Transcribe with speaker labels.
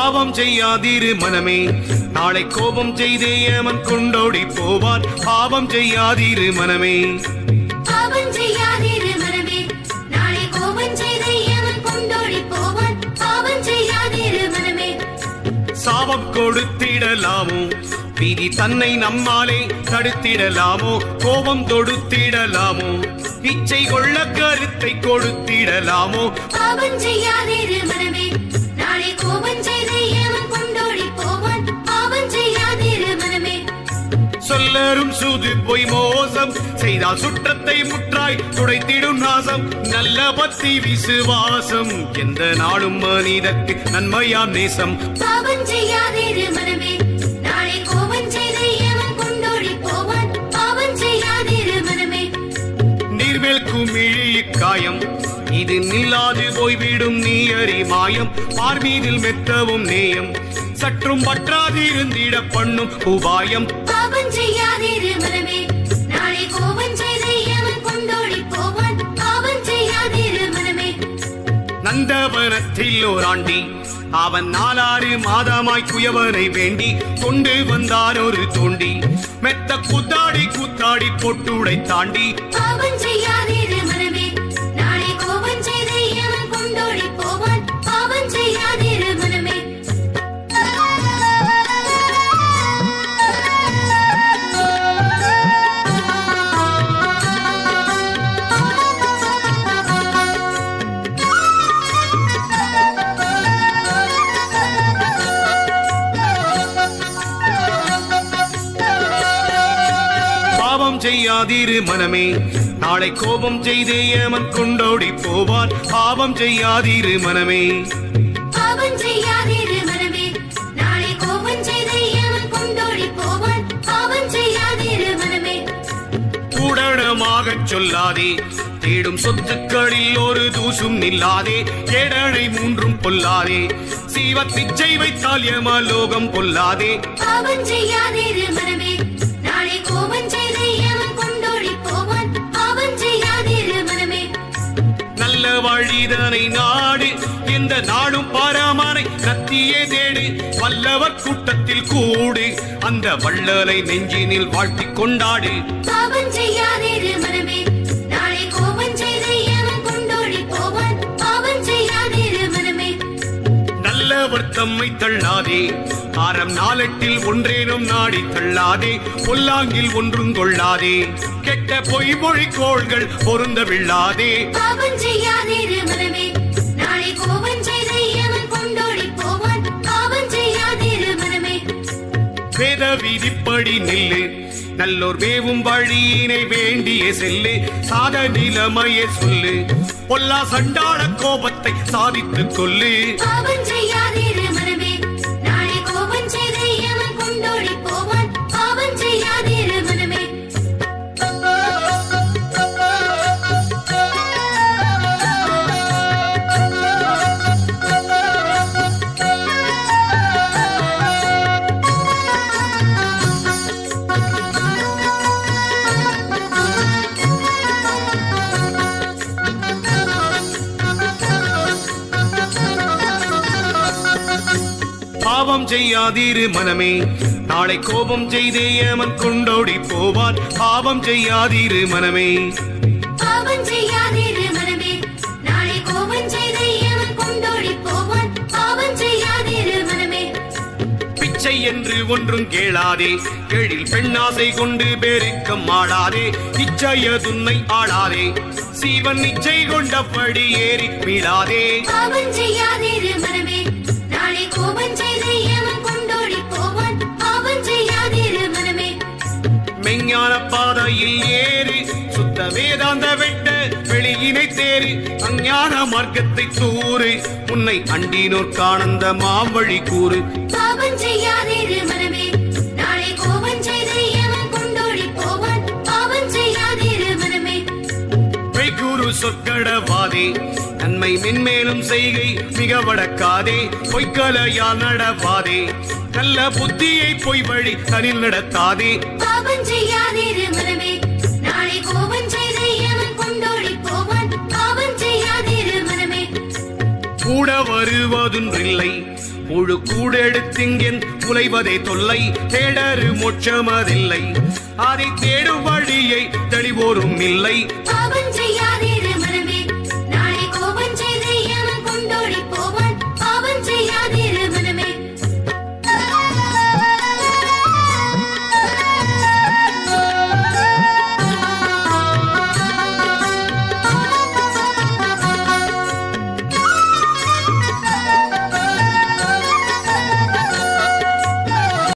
Speaker 1: பாவம் செய்யாதிரு மனமே நாளை கோபம் செய்தே அவன் கொண்டோடி போவான் பாவம் செய்யாதிரு மனமே
Speaker 2: பாவம் செய்யாதிரு மனமே நாளை கோபம் செய்து எவன் கொண்டோடி போவான் பாவம் செய்யாதிரு மனமே
Speaker 1: சாபம் கொடுத்திடலாமோ விதி தன்னை நம்மாலே தடுத்திடலாமோ கோபம் தொடுத்திடலாமோ இச்சை கொள்ள கருத்தை கொடுத்திடலாமோ
Speaker 2: பாவம் செய்யாதிரு மனமே நாளை கோபம் செய்து எவன் கொண்டோடி போவான் பாவம் செய்யாதிரு மனமே
Speaker 1: சொல்லரும் சூது பொய் மோசம் செய்தால் சுற்றத்தை முற்றாய் துடைத்திடும் நாசம் நல்ல பக்தி விசுவாசம் எந்த நாளும் மனிதற்கு நன்மையாம் நேசம்
Speaker 2: பாவம் செய்யாதிரு மனமே நாளை கோபம் செய்து எவன் கொண்டோடி போவான் பாவம் செய்யாதிரு மனமே
Speaker 1: நீர்மேல் குமிழி காயம் இது நில்லாது போய்விடும் நீ அறி மாயம் பார்மீதில் மெத்தவும் நேயம் சற்றும் பற்றாதிருந்திட பண்ணும் உபாயம்
Speaker 2: பாவம் செய்யாதிரு மனமே நாளை கோபம் செய்து எவன் கொண்டோடி போவான் பாவம் செய்யாதிரு மனமே
Speaker 1: நந்தவனத்தில் ஓராண்டி அவன் நாலாறு மாதமாய் குயவனை வேண்டி கொண்டு வந்தார் ஒரு தோண்டி மெத்த கூத்தாடி கூத்தாடி பொட்டுடை தாண்டி
Speaker 2: பாவம் செய்யாதிரு மனமே நாளை கோபம் செய்து எவன் கொண்டோடி போவான் பாவம் செய்யாதிரு மனமே
Speaker 1: பாவம் செய்யாதிரு மனமே நாளை கோபம் செய்தே ஏமன் கொண்டோடி போவான் பாவம் செய்யாதிரு மனமே
Speaker 2: பாவம் செய்யாதிரு மனமே நாளை கோபம் செய்து எவன் கொண்டோடி போவான் பாவம் செய்யாதிரு மனமே
Speaker 1: கூடனமாகச் சொல்லாதே தேடும் சொத்துக்களில் ஒரு தூசும் நில்லாதே கேடனை மூன்றும் பொல்லாதே சீவத்திச்சை வைத்தால் யமலோகம் பொல்லாதே
Speaker 2: பாவம் செய்யாதிரு மனமே நாளை கோபம் செய்து எவன் கொண்டோடி போவான் பாவம் செய்யாதிரு மனமே
Speaker 1: நல்ல வழிதனை நாடு எந்த நாடும் பாராமனை கத்தியே தேடு வல்லவர் கூட்டத்தில் கூடு அந்த வள்ளலை நெஞ்சினில் வாழ்த்திக் கொண்டாடு
Speaker 2: பாவம் செய்யாதிரு மனமே நாளை கோபம் செய்து எவன் கொண்டோடி போவான் பாவம் செய்யாதிரு மனமே
Speaker 1: நல்லவர் தம்மை தள்ளாதே ஆரம் நாளெட்டில் ஒன்றேனும் நாடி தள்ளாதே பொல்லாங்கில் ஒன்றும் கொள்ளாதே கெட்ட பொய் மொழி கோள்கள் பொருந்த விழாதே
Speaker 2: பாவம் செய்யாதிரு மனமே நாளை கோபம் செய்து எவன் கொண்டோடி போவான் பாவம் செய்யாதிரு மனமே
Speaker 1: வேத விதிப்படி நில்லு நல்லோர் வேவும் வழியினை வேண்டிய செல்லு சாத நிலைமையை சொல்லு பொல்லா சண்டாள கோபத்தை சாதித்துக் கொள்ளு
Speaker 2: பாவம் செய்யாதிரு மனமே நாளை கோபம் செய்து எவன் கொண்டோடி போவான் பாவம் செய்யாதிரு மனமே
Speaker 1: பாவம் செய்யாதிரு மனமே நாளை கோபம் செய்தே ஏமன் கொண்டோடி போவான் பாவம் செய்யாதிரு மனமே
Speaker 2: பாவம் செய்யாதிரு மனமே நாளை கோபம் செய்து எவன் கொண்டோடி போவான் பாவம் செய்யாதிரு மனமே
Speaker 1: பிச்சை என்று ஒன்றும் கேளாதே எழில் பெண்ணாசை கொண்டு பெருக்கம் ஆடாதே இச்சைய துன்னை ஆடாதே சீவன் இச்சை கொண்டபடி ஏறி மீளாதே
Speaker 2: பாவம் செய்யாதிரு மனமே நாளை கோபம் செய்து எவன் கொண்டோடி போவான் பாவம் செய்யாதிரு மனமே
Speaker 1: மெஞ்ஞான பாதையில் ஏறு சுத்த வேதாந்த வெட்ட வெளியினை தேறு அஞ்ஞான மார்க்கத்தை தூறு உன்னை அண்டினோர் காணந்த மாவழி கூறு
Speaker 2: பாவம் செய்யாதிரு மனமே நாளை கோபம் செய்து எவன் கொண்டோடி போவான் பாவம் செய்யாதிரு மனமே
Speaker 1: மெய்கூறு சொற்கடவாதே நன்மை மென்மேலும் செய்கை மிக வடக்காதே பொய்க்கலையால் நடவாதே நல்ல புத்தியை பொய் வழி தனில் நடத்தாதே
Speaker 2: பாவம் செய்யாதிரு மனமே நாளை கோபம் செய்து எவன் கொண்டோடி போவான் பாவம் செய்யாதிரு மனமே
Speaker 1: கூட வருவதொன்றில்லை புழு கூடெடுத்திங்கென் உலைவதே தொல்லை தேடரு மோட்சமதில்லை அதை தேடும் வழியை தெளிவோரும் இல்லை